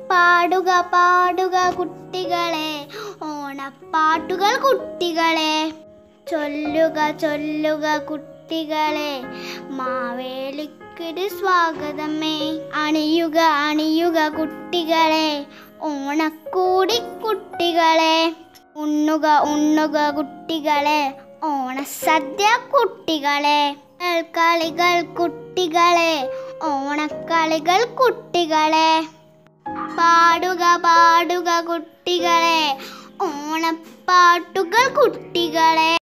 പാടുക പാടുക കുട്ടികളെ ഓണപ്പാട്ടുകൾ കുട്ടികളെ ചൊല്ലുക ചൊല്ലുക കുട്ടികളെ മാവേലിക്കൊരു സ്വാഗതമേ അണിയുക അണിയുക കുട്ടികളെ ഓണക്കൂടി കുട്ടികളെ ഉണ്ണുക ഉണ്ണുക കുട്ടികളെ ഓണസദ്യ കുട്ടികളെ കളികൾ കുട്ടികളെ ഓണക്കളികൾ കുട്ടികളെ പാടുക പാടുക കുട്ടികളെ ഓണപ്പാട്ടുകൾ കുട്ടികളെ